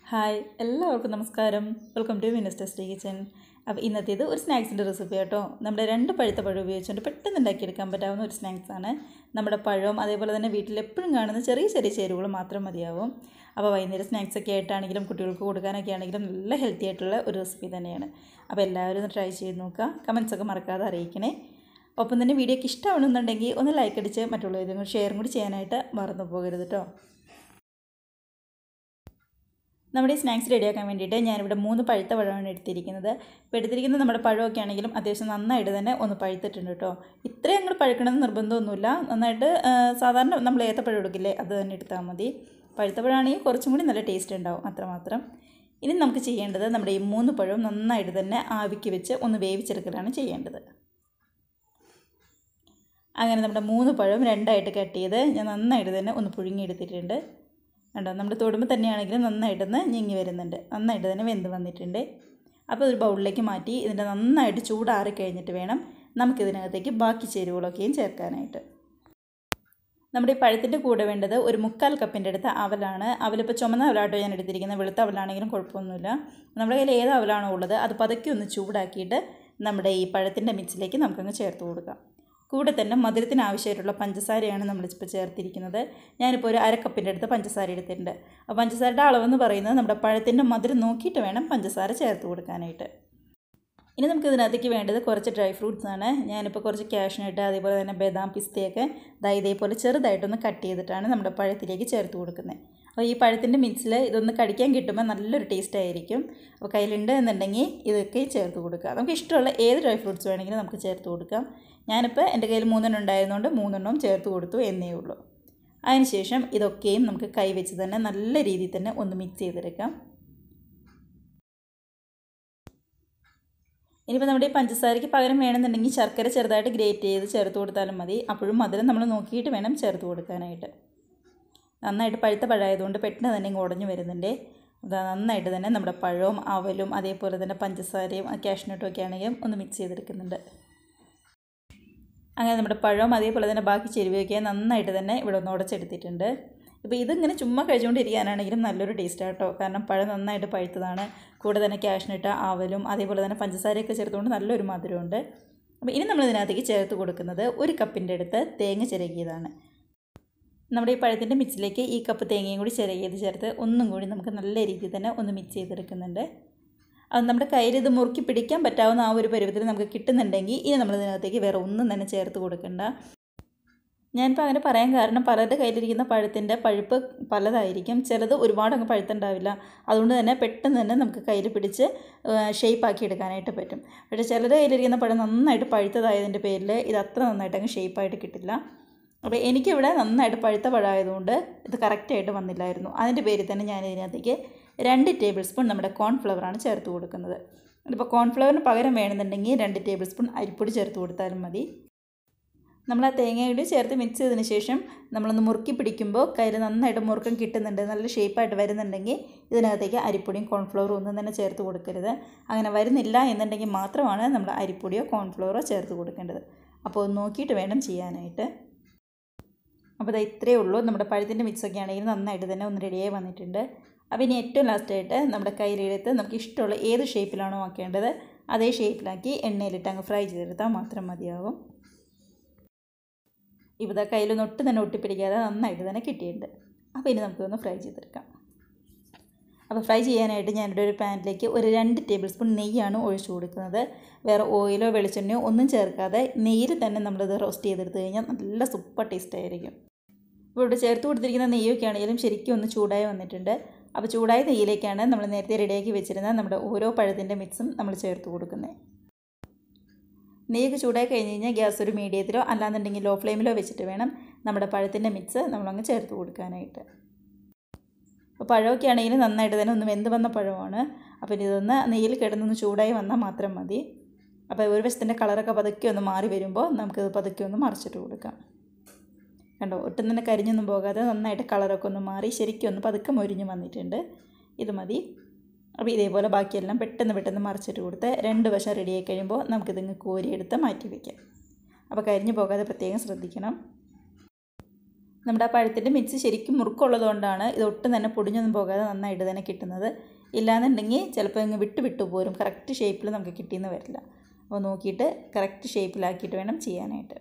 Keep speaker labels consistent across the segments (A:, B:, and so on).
A: hi എല്ലാവർക്കും നമസ്കാരം welcome to minister stay kitchen അപ്പോൾ ഇന്നത്തേത് ഒരു സ്നാക്സിൻ്റെ റെസിപ്പി കേട്ടോ നമ്മുടെ രണ്ട് പഴുത്ത പഴം ഉപയോഗിച്ചുകൊണ്ട് പെട്ടെന്ന് ഉണ്ടാക്കിയെടുക്കാൻ പറ്റാവുന്ന ഒരു സ്നാക്സാണ് നമ്മുടെ പഴവും അതേപോലെ തന്നെ വീട്ടിൽ എപ്പോഴും കാണുന്ന ചെറിയ ചെറിയ ചേരുവകൾ മാത്രം മതിയാവും അപ്പോൾ വൈകുന്നേരം സ്നാക്സൊക്കെ ആയിട്ടാണെങ്കിലും കുട്ടികൾക്ക് കൊടുക്കാനൊക്കെ ആണെങ്കിലും നല്ല ഹെൽത്തി ആയിട്ടുള്ള ഒരു റെസിപ്പി തന്നെയാണ് അപ്പോൾ എല്ലാവരും ഒന്ന് ട്രൈ ചെയ്ത് നോക്കുക കമൻസൊക്കെ മറക്കാതെ അറിയിക്കണേ ഒപ്പം തന്നെ വീഡിയോക്ക് ഇഷ്ടമാണെന്നുണ്ടെങ്കിൽ ഒന്ന് ലൈക്ക് അടിച്ച് മറ്റുള്ളവരും ഷെയറും കൂടി ചെയ്യാനായിട്ട് മറന്നു പോകരുത് കേട്ടോ നമ്മുടെ ഈ സ്നാക്സ് റെഡിയാക്കാൻ വേണ്ടിയിട്ട് ഞാനിവിടെ മൂന്ന് പഴുത്ത പഴമാണ് എടുത്തിരിക്കുന്നത് ഇപ്പോൾ എടുത്തിരിക്കുന്നത് നമ്മുടെ പഴമൊക്കെ ആണെങ്കിലും അത്യാവശ്യം നന്നായിട്ട് തന്നെ ഒന്ന് പഴുത്തിട്ടുണ്ട് കേട്ടോ ഇത്രയും അങ്ങോട്ട് പഴുക്കണമെന്ന് നിർബന്ധമൊന്നുമില്ല നന്നായിട്ട് സാധാരണ നമ്മൾ ഏത്തപ്പഴം എടുക്കില്ലേ അത് തന്നെ എടുത്താൽ മതി പഴുത്ത പഴമാണെങ്കിൽ കുറച്ചും കൂടി നല്ല ടേസ്റ്റ് ഉണ്ടാവും അത്രമാത്രം ഇനി നമുക്ക് ചെയ്യേണ്ടത് നമ്മുടെ ഈ മൂന്ന് പഴവും നന്നായിട്ട് തന്നെ ആവിക്ക് വെച്ച് ഒന്ന് വേവിച്ചെടുക്കലാണ് ചെയ്യേണ്ടത് അങ്ങനെ നമ്മുടെ മൂന്ന് പഴം രണ്ടായിട്ട് കട്ട് ചെയ്ത് ഞാൻ നന്നായിട്ട് തന്നെ ഒന്ന് പുഴുങ്ങിയെടുത്തിട്ടുണ്ട് കണ്ടോ നമ്മുടെ തൊടുമ്പോൾ തന്നെയാണെങ്കിലും നന്നായിട്ടൊന്ന് ഞെങ്ങി വരുന്നുണ്ട് നന്നായിട്ട് തന്നെ വെന്ത് വന്നിട്ടുണ്ട് അപ്പോൾ ഒരു ബൗളിലേക്ക് മാറ്റി ഇതിൻ്റെ നന്നായിട്ട് ചൂടാറി കഴിഞ്ഞിട്ട് വേണം നമുക്കിതിനകത്തേക്ക് ബാക്കി ചേരുവകളൊക്കെയും ചേർക്കാനായിട്ട് നമ്മുടെ ഈ പഴത്തിൻ്റെ കൂടെ വേണ്ടത് ഒരു മുക്കാൽ കപ്പിൻ്റെ അടുത്ത് അവലാണ് അവലിപ്പോൾ ചുമന്ന അവലാട്ടോ ഞാൻ എടുത്തിരിക്കുന്നത് വെളുത്ത അവലാണെങ്കിലും കുഴപ്പമൊന്നുമില്ല നമ്മുടെ കയ്യിൽ ഏത് അവലാണോ ഉള്ളത് അത് പതുക്കെ ഒന്ന് ചൂടാക്കിയിട്ട് നമ്മുടെ ഈ പഴത്തിൻ്റെ മിക്സിലേക്ക് നമുക്കങ്ങ് ചേർത്ത് കൊടുക്കാം കൂടെ തന്നെ മധുരത്തിന് ആവശ്യമായിട്ടുള്ള പഞ്ചസാരയാണ് നമ്മളിപ്പോൾ ചേർത്തിരിക്കുന്നത് ഞാനിപ്പോൾ ഒരു അരക്കപ്പിൻ്റെ അടുത്ത് പഞ്ചസാര എടുത്തിട്ടുണ്ട് അപ്പോൾ പഞ്ചസാരയുടെ അളവെന്ന് പറയുന്നത് നമ്മുടെ പഴത്തിൻ്റെ മധുരം നോക്കിയിട്ട് വേണം പഞ്ചസാര ചേർത്ത് കൊടുക്കാനായിട്ട് ഇനി നമുക്ക് ഇതിനകത്തേക്ക് വേണ്ടത് കുറച്ച് ഡ്രൈ ഫ്രൂട്ട്സ് ആണ് ഞാനിപ്പോൾ കുറച്ച് ക്യാഷ്നട്ട് അതേപോലെ തന്നെ ബദാം പിസ്തയൊക്കെ ദാ ഇതേപോലെ ചെറുതായിട്ടൊന്ന് കട്ട് ചെയ്തിട്ടാണ് നമ്മുടെ പഴത്തിലേക്ക് ചേർത്ത് കൊടുക്കുന്നത് അപ്പോൾ ഈ പഴത്തിൻ്റെ മിക്സിൽ ഇതൊന്ന് കടിക്കാൻ കിട്ടുമ്പോൾ നല്ലൊരു ടേസ്റ്റ് ആയിരിക്കും അപ്പോൾ കയ്യിലുണ്ട് എന്നുണ്ടെങ്കിൽ ഇതൊക്കെ ചേർത്ത് കൊടുക്കുക നമുക്ക് ഇഷ്ടമുള്ള ഏത് ഡ്രൈ ഫ്രൂട്ട്സ് വേണമെങ്കിലും നമുക്ക് ചേർത്ത് കൊടുക്കാം ഞാനിപ്പോൾ എൻ്റെ കയ്യിൽ മൂന്നെണ്ണം ഉണ്ടായിരുന്നുകൊണ്ട് മൂന്നെണ്ണവും ചേർത്ത് കൊടുത്തു എന്നേ ഉള്ളൂ അതിനുശേഷം ഇതൊക്കെയും നമുക്ക് കൈ വെച്ച് തന്നെ നല്ല രീതിയിൽ തന്നെ ഒന്ന് മിക്സ് ചെയ്തെടുക്കാം ഇനിയിപ്പോൾ നമ്മുടെ ഈ പഞ്ചസാരയ്ക്ക് പകരം വേണമെന്നുണ്ടെങ്കിൽ ശർക്കര ചെറുതായിട്ട് ഗ്രേറ്റ് ചെയ്ത് ചേർത്ത് കൊടുത്താലും മതി അപ്പോഴും മധുരം നമ്മൾ നോക്കിയിട്ട് വേണം ചേർത്ത് കൊടുക്കാനായിട്ട് നന്നായിട്ട് പഴുത്ത പഴമായതുകൊണ്ട് പെട്ടെന്ന് തന്നെ ഇങ്ങ് ഉടഞ്ഞു വരുന്നുണ്ട് നന്നായിട്ട് തന്നെ നമ്മുടെ പഴവും അവലും അതേപോലെ തന്നെ പഞ്ചസാരയും കാഷ്നട്ടും ഒക്കെ ആണെങ്കിലും ഒന്ന് മിക്സ് ചെയ്തെടുക്കുന്നുണ്ട് അങ്ങനെ നമ്മുടെ പഴവും അതേപോലെ തന്നെ ബാക്കി ചെരുവയൊക്കെ നന്നായിട്ട് തന്നെ ഇവിടെ ഒന്ന് ഉടച്ചെടുത്തിട്ടുണ്ട് ഇപ്പോൾ ഇതിങ്ങനെ ചുമ്മാ കഴിച്ചുകൊണ്ടിരിക്കാനാണെങ്കിലും നല്ലൊരു ടേസ്റ്റ് കേട്ടോ കാരണം പഴം നന്നായിട്ട് പഴുത്തതാണ് കൂടെ തന്നെ കാഷ്നട്ട് ആവലും അതേപോലെ തന്നെ പഞ്ചസാരയൊക്കെ ചേർത്തുകൊണ്ട് നല്ലൊരു മധുരമുണ്ട് അപ്പോൾ ഇനി നമ്മൾ ഇതിനകത്തേക്ക് ചേർത്ത് കൊടുക്കുന്നത് ഒരു കപ്പിൻ്റെ അടുത്ത് തേങ്ങ ചിരകിയതാണ് നമ്മുടെ ഈ പഴത്തിൻ്റെ മിക്സിലേക്ക് ഈ കപ്പ് തേങ്ങയും കൂടി ചിരകിയത് ചേർത്ത് ഒന്നും കൂടി നമുക്ക് നല്ല രീതിയിൽ തന്നെ ഒന്ന് മിക്സ് ചെയ്തെടുക്കുന്നുണ്ട് അത് നമ്മുടെ കയ്യിൽ ഇത് മുറുക്കി പിടിക്കാൻ പറ്റാവുന്ന ആ ഒരു പരുവത്തിൽ നമുക്ക് കിട്ടുന്നുണ്ടെങ്കിൽ ഇനി നമ്മൾ ഇതിനകത്തേക്ക് വേറെ ഒന്നും തന്നെ ചേർത്ത് കൊടുക്കണ്ട ഞാനിപ്പോൾ അങ്ങനെ പറയാൻ കാരണം പലരുടെ കയ്യിലിരിക്കുന്ന പഴത്തിൻ്റെ പഴുപ്പ് പലതായിരിക്കും ചിലത് ഒരുപാട് അങ്ങ് പഴുത്തുണ്ടാവില്ല അതുകൊണ്ട് തന്നെ പെട്ടെന്ന് തന്നെ നമുക്ക് കയ്യിൽ പിടിച്ച് ഷേപ്പാക്കി എടുക്കാനായിട്ട് പറ്റും പക്ഷേ ചിലരുടെ കയ്യിലിരിക്കുന്ന പഴം നന്നായിട്ട് പഴുത്തതായതിൻ്റെ പേരിൽ ഇത് അത്ര നന്നായിട്ട് അങ്ങ് ഷേപ്പായിട്ട് കിട്ടില്ല അപ്പോൾ എനിക്കിവിടെ നന്നായിട്ട് പഴുത്ത പഴമായതുകൊണ്ട് ഇത് കറക്റ്റായിട്ട് വന്നില്ലായിരുന്നു അതിൻ്റെ പേരിൽ തന്നെ ഞാൻ ഇതിനകത്തേക്ക് രണ്ട് ടേബിൾ സ്പൂൺ നമ്മുടെ കോൺഫ്ലവറാണ് ചേർത്ത് കൊടുക്കുന്നത് ഇപ്പോൾ കോൺഫ്ലവറിന് പകരം വേണമെന്നുണ്ടെങ്കിൽ രണ്ട് ടേബിൾ സ്പൂൺ അരിപ്പൊടി ചേർത്ത് കൊടുത്താലും മതി നമ്മൾ ആ തേങ്ങയോട് ചേർത്ത് മിക്സ് ചെയ്തതിന് ശേഷം നമ്മളൊന്ന് മുറുക്കി പിടിക്കുമ്പോൾ കയ്യിൽ നന്നായിട്ട് മുറുക്കം കിട്ടുന്നുണ്ട് നല്ല ഷേപ്പായിട്ട് വരുന്നുണ്ടെങ്കിൽ ഇതിനകത്തേക്ക് അരിപ്പൊടിയും കോൺഫ്ലവറും ഒന്നും തന്നെ ചേർത്ത് കൊടുക്കരുത് അങ്ങനെ വരുന്നില്ല എന്നുണ്ടെങ്കിൽ മാത്രമാണ് നമ്മൾ അരിപ്പൊടിയോ കോൺഫ്ലവറോ ചേർത്ത് കൊടുക്കേണ്ടത് അപ്പോൾ നോക്കിയിട്ട് വേണം ചെയ്യാനായിട്ട് അപ്പോൾ ഇത് ഇത്രയേ ഉള്ളൂ നമ്മുടെ പഴത്തിൻ്റെ മിക്സൊക്കെ ആണെങ്കിൽ നന്നായിട്ട് തന്നെ ഒന്ന് റെഡിയായി വന്നിട്ടുണ്ട് അപ്പോൾ ഇനി ഏറ്റവും ലാസ്റ്റായിട്ട് നമ്മുടെ കയ്യിലെടുത്ത് നമുക്ക് ഇഷ്ടമുള്ള ഏത് ഷേപ്പിലാണോ ആക്കേണ്ടത് അതേ ഷേപ്പിലാക്കി എണ്ണയിലിട്ട് അങ്ങ് ഫ്രൈ ചെയ്തെടുത്താൽ മാത്രം മതിയാകും ഇപ്പോൾ കയ്യിലൊന്നും ഒട്ടും തന്നെ ഒട്ടിപ്പിടിക്കാതെ നന്നായിട്ട് തന്നെ കിട്ടിയിട്ടുണ്ട് അപ്പോൾ ഇനി നമുക്കൊന്ന് ഫ്രൈ ചെയ്തെടുക്കാം അപ്പോൾ ഫ്രൈ ചെയ്യാനായിട്ട് ഞാനിവിടെ ഒരു പാനിലേക്ക് ഒരു രണ്ട് ടേബിൾ സ്പൂൺ നെയ്യാണ് ഒഴിച്ചു കൊടുക്കുന്നത് വേറെ ഓയിലോ വെളിച്ചെണ്ണയോ ഒന്നും ചേർക്കാതെ നെയ്യിൽ തന്നെ നമ്മളിത് റോസ്റ്റ് ചെയ്തെടുത്ത് കഴിഞ്ഞാൽ നല്ല സൂപ്പർ ടേസ്റ്റ് ആയിരിക്കും ഇപ്പോൾ ഇവിടെ ചേർത്ത് കൊടുത്തിരിക്കുന്ന നെയ്യൊക്കെ ആണെങ്കിലും ശരിക്കും ഒന്ന് ചൂടായി വന്നിട്ടുണ്ട് അപ്പോൾ ചൂടായ നെയ്യിലേക്കാണ് നമ്മൾ നേരത്തെ റെഡിയാക്കി വെച്ചിരുന്ന നമ്മുടെ ഓരോ പഴത്തിൻ്റെ മിക്സും നമ്മൾ ചേർത്ത് കൊടുക്കുന്നത് നെയ്യൊക്കെ ചൂടായി കഴിഞ്ഞ് കഴിഞ്ഞാൽ ഗ്യാസ് ഒരു മീഡിയത്തിലോ അല്ലാന്നുണ്ടെങ്കിൽ ലോ ഫ്ലെയിമിലോ വെച്ചിട്ട് വേണം നമ്മുടെ പഴത്തിൻ്റെ മിക്സ് നമ്മളങ്ങ് ചേർത്ത് കൊടുക്കാനായിട്ട് അപ്പോൾ പഴമൊക്കെ ആണെങ്കിൽ നന്നായിട്ട് തന്നെ ഒന്ന് വെന്ത് വന്ന പഴമാണ് അപ്പോൾ ഇതൊന്ന് നെയ്യിൽ കിടന്നൊന്ന് ചൂടായി വന്നാൽ മാത്രം മതി അപ്പോൾ ഒരു വശത്തിൻ്റെ കളറൊക്കെ പതുക്കെ ഒന്ന് മാറി വരുമ്പോൾ നമുക്കിത് പതുക്കെ ഒന്ന് മറിച്ചിട്ട് കൊടുക്കാം കണ്ടോ ഒട്ടും തന്നെ കരിഞ്ഞൊന്നും പോകാതെ നന്നായിട്ട് കളറൊക്കെ ഒന്ന് മാറി ശരിക്കും ഒന്ന് പതുക്കെ മൊരിഞ്ഞ് വന്നിട്ടുണ്ട് ഇത് മതി അപ്പോൾ ഇതേപോലെ ബാക്കിയെല്ലാം പെട്ടെന്ന് പെട്ടെന്ന് മറിച്ചിട്ട് കൊടുത്ത് രണ്ട് വശം റെഡിയായി കഴിയുമ്പോൾ നമുക്കിതിങ്ങ് കോരിയെടുത്ത് മാറ്റി വയ്ക്കാം അപ്പോൾ കരിഞ്ഞു പോകാതെ പ്രത്യേകം ശ്രദ്ധിക്കണം നമ്മുടെ ആ പഴത്തിൻ്റെ മിക്സ് ശരിക്കും മുറുക്കുള്ളതുകൊണ്ടാണ് ഇത് ഒട്ടും തന്നെ പൊടിഞ്ഞൊന്നും പോകാതെ നന്നായിട്ട് തന്നെ കിട്ടുന്നത് ഇല്ലാന്നുണ്ടെങ്കിൽ ചിലപ്പോൾ ഇങ്ങ് വിട്ട് വിട്ടു പോരും കറക്റ്റ് ഷേപ്പിൽ നമുക്ക് കിട്ടിയെന്ന് വരില്ല അപ്പോൾ നോക്കിയിട്ട് കറക്റ്റ് ഷേപ്പിലാക്കിയിട്ട് വേണം ചെയ്യാനായിട്ട്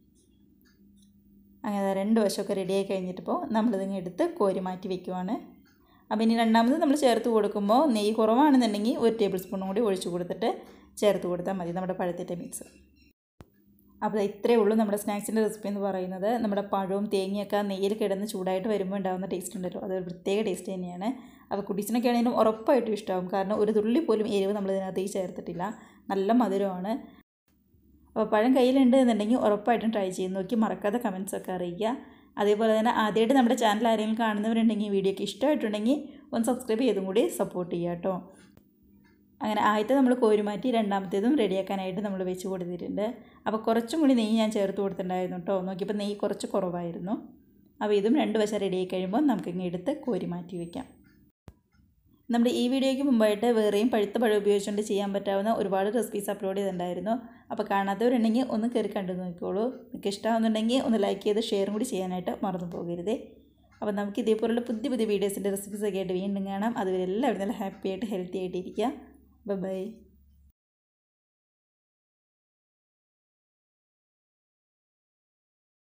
A: അങ്ങനെ രണ്ട് വശമൊക്കെ റെഡിയായി കഴിഞ്ഞിട്ടിപ്പോൾ നമ്മളിതിങ്ങനെ എടുത്ത് കോരി മാറ്റി വെക്കുവാണ് അപ്പോൾ ഇനി രണ്ടാമത് നമ്മൾ ചേർത്ത് കൊടുക്കുമ്പോൾ നെയ്യ് കുറവാണെന്നുണ്ടെങ്കിൽ ഒരു ടേബിൾ സ്പൂണും കൂടി ഒഴിച്ചു കൊടുത്തിട്ട് ചേർത്ത് കൊടുത്താൽ മതി നമ്മുടെ പഴത്തിൻ്റെ മിക്സ് അപ്പോൾ ഇത്രയേ ഉള്ളൂ നമ്മുടെ സ്നാക്സിൻ്റെ റെസിപ്പി എന്ന് പറയുന്നത് നമ്മുടെ പഴവും തേങ്ങയൊക്കെ നെയ്യിൽ കിടന്ന് ചൂടായിട്ട് വരുമ്പോൾ ഉണ്ടാകുന്ന ടേസ്റ്റ് ഉണ്ടല്ലോ അതൊരു പ്രത്യേക ടേസ്റ്റ് തന്നെയാണ് അപ്പോൾ കുട്ടീസിനൊക്കെ ആണെങ്കിലും ഉറപ്പായിട്ടും ഇഷ്ടമാവും കാരണം ഒരു തുള്ളി പോലും എരിവ് നമ്മൾ ഇതിനകത്തേക്ക് ചേർത്തിട്ടില്ല നല്ല മധുരമാണ് അപ്പോൾ പഴം കയ്യിലുണ്ട് എന്നുണ്ടെങ്കിൽ ഉറപ്പായിട്ടും ട്രൈ ചെയ്ത് നോക്കി മറക്കാതെ കമൻസ് ഒക്കെ അറിയിക്കുക അതേപോലെ തന്നെ ആദ്യമായിട്ട് നമ്മുടെ ചാനൽ ആരെങ്കിലും കാണുന്നവരുണ്ടെങ്കിൽ വീഡിയോക്ക് ഇഷ്ടമായിട്ടുണ്ടെങ്കിൽ ഒന്ന് സബ്സ്ക്രൈബ് ചെയ്തും കൂടി സപ്പോർട്ട് ചെയ്യുക കേട്ടോ അങ്ങനെ ആദ്യത്തെ നമ്മൾ കോരി മാറ്റി രണ്ടാമത്തേതും റെഡിയാക്കാനായിട്ട് നമ്മൾ വെച്ച് കൊടുത്തിട്ടുണ്ട് അപ്പോൾ കുറച്ചും കൂടി നെയ്യ് ഞാൻ ചേർത്ത് കൊടുത്തിട്ടുണ്ടായിരുന്നു കേട്ടോ നോക്കിയപ്പോൾ നെയ്യ് കുറച്ച് കുറവായിരുന്നു അപ്പോൾ ഇതും രണ്ട് വശം റെഡിയായി കഴിയുമ്പോൾ നമുക്കിങ്ങനെ എടുത്ത് കോരി മാറ്റി വയ്ക്കാം നമ്മുടെ ഈ വീഡിയോയ്ക്ക് മുമ്പായിട്ട് വേറെയും പഴുത്ത പഴം ഉപയോഗിച്ചുകൊണ്ട് ചെയ്യാൻ പറ്റാവുന്ന ഒരുപാട് റെസിപ്പീസ് അപ്ലോഡ് ചെയ്തിട്ടുണ്ടായിരുന്നു അപ്പോൾ കാണാത്തവരുണ്ടെങ്കിൽ ഒന്ന് കയറി കണ്ടു നോക്കിക്കോളൂ നിങ്ങൾക്ക് ഇഷ്ടമാകുന്നുണ്ടെങ്കിൽ ഒന്ന് ലൈക്ക് ചെയ്ത് ഷെയറും കൂടി ചെയ്യാനായിട്ട് മറന്നു പോകരുതേ അപ്പോൾ നമുക്ക് ഇതേപോലുള്ള പുതിയ പുതിയ വീഡിയോസിൻ്റെ റെസിപ്പീസ് ഒക്കെ ആയിട്ട് വീണ്ടും കാണാം അതുവരെ എല്ലാവരും നല്ല ഹാപ്പി ആയിട്ട് ഹെൽത്തി ആയിട്ട് ഇരിക്കുക ബൈ